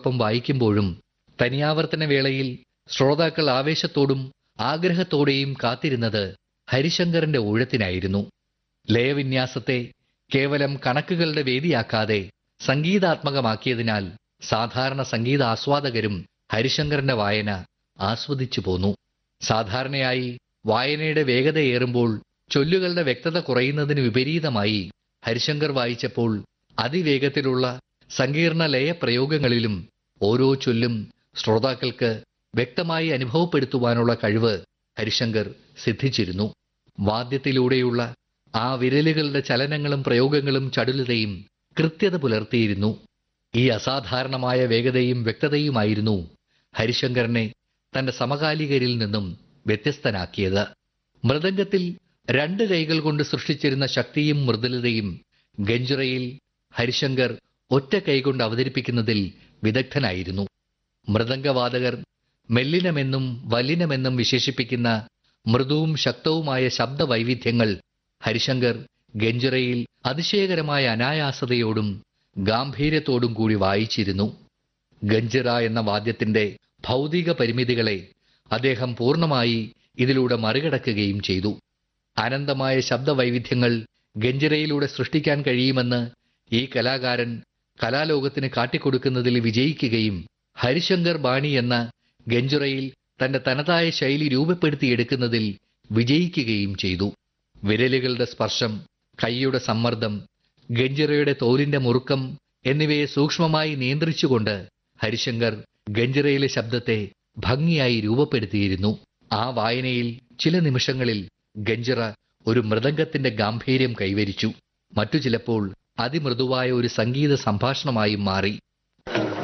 ശ്രോതാക്കളോടൊപ്പം വായിക്കുമ്പോഴും തനിയാവർത്തന വേളയിൽ ശ്രോതാക്കൾ ആവേശത്തോടും ആഗ്രഹത്തോടെയും കാത്തിരുന്നത് ഹരിശങ്കറിന്റെ ഊഴത്തിനായിരുന്നു ലയവിന്യാസത്തെ കേവലം കണക്കുകളുടെ വേദിയാക്കാതെ സംഗീതാത്മകമാക്കിയതിനാൽ സാധാരണ സംഗീത ആസ്വാദകരും ഹരിശങ്കറിന്റെ വായന ആസ്വദിച്ചു പോന്നു സാധാരണയായി വായനയുടെ വേഗതയേറുമ്പോൾ ചൊല്ലുകളുടെ വ്യക്തത കുറയുന്നതിന് വിപരീതമായി ഹരിശങ്കർ വായിച്ചപ്പോൾ അതിവേഗത്തിലുള്ള സങ്കീർണ ലയപ്രയോഗങ്ങളിലും ഓരോ ചൊല്ലും ശ്രോതാക്കൾക്ക് വ്യക്തമായി അനുഭവപ്പെടുത്തുവാനുള്ള കഴിവ് ഹരിശങ്കർ സിദ്ധിച്ചിരുന്നു വാദ്യത്തിലൂടെയുള്ള ആ വിരലുകളുടെ ചലനങ്ങളും പ്രയോഗങ്ങളും ചടുലതയും കൃത്യത പുലർത്തിയിരുന്നു ഈ അസാധാരണമായ വേഗതയും വ്യക്തതയുമായിരുന്നു ഹരിശങ്കറിനെ തന്റെ സമകാലികരിൽ നിന്നും വ്യത്യസ്തനാക്കിയത് മൃദംഗത്തിൽ രണ്ട് കൈകൾ കൊണ്ട് സൃഷ്ടിച്ചിരുന്ന ശക്തിയും മൃദുലതയും ഗഞ്ചുറയിൽ ഹരിശങ്കർ ഒറ്റ കൈകൊണ്ട് അവതരിപ്പിക്കുന്നതിൽ വിദഗ്ധനായിരുന്നു മൃദംഗവാദകർ മെല്ലിനമെന്നും വല്ലിനമെന്നും വിശേഷിപ്പിക്കുന്ന മൃദുവും ശക്തവുമായ ശബ്ദവൈവിധ്യങ്ങൾ ഹരിശങ്കർ ഗഞ്ചുറയിൽ അതിശയകരമായ അനായാസതയോടും ഗാംഭീര്യത്തോടും കൂടി വായിച്ചിരുന്നു ഗഞ്ചിറ എന്ന വാദ്യത്തിന്റെ ഭൗതിക പരിമിതികളെ അദ്ദേഹം പൂർണ്ണമായി ഇതിലൂടെ മറികടക്കുകയും ചെയ്തു അനന്തമായ ശബ്ദവൈവിധ്യങ്ങൾ ഗഞ്ചിറയിലൂടെ സൃഷ്ടിക്കാൻ കഴിയുമെന്ന് ഈ കലാകാരൻ കലാലോകത്തിന് കാട്ടിക്കൊടുക്കുന്നതിൽ വിജയിക്കുകയും ഹരിശങ്കർ ബാണി എന്ന ഗഞ്ചുറയിൽ തന്റെ തനതായ ശൈലി രൂപപ്പെടുത്തിയെടുക്കുന്നതിൽ വിജയിക്കുകയും ചെയ്തു വിരലുകളുടെ സ്പർശം കൈയുടെ സമ്മർദ്ദം ഗഞ്ചിറയുടെ തോലിന്റെ മുറുക്കം എന്നിവയെ സൂക്ഷ്മമായി നിയന്ത്രിച്ചുകൊണ്ട് ഹരിശങ്കർ ഗഞ്ചിറയിലെ ശബ്ദത്തെ ഭംഗിയായി രൂപപ്പെടുത്തിയിരുന്നു ആ വായനയിൽ ചില നിമിഷങ്ങളിൽ ഗഞ്ചിറ ഒരു മൃദംഗത്തിന്റെ ഗാംഭീര്യം കൈവരിച്ചു മറ്റു ചിലപ്പോൾ അതിമൃദുവായ ഒരു സംഗീത സംഭാഷണമായും മാറി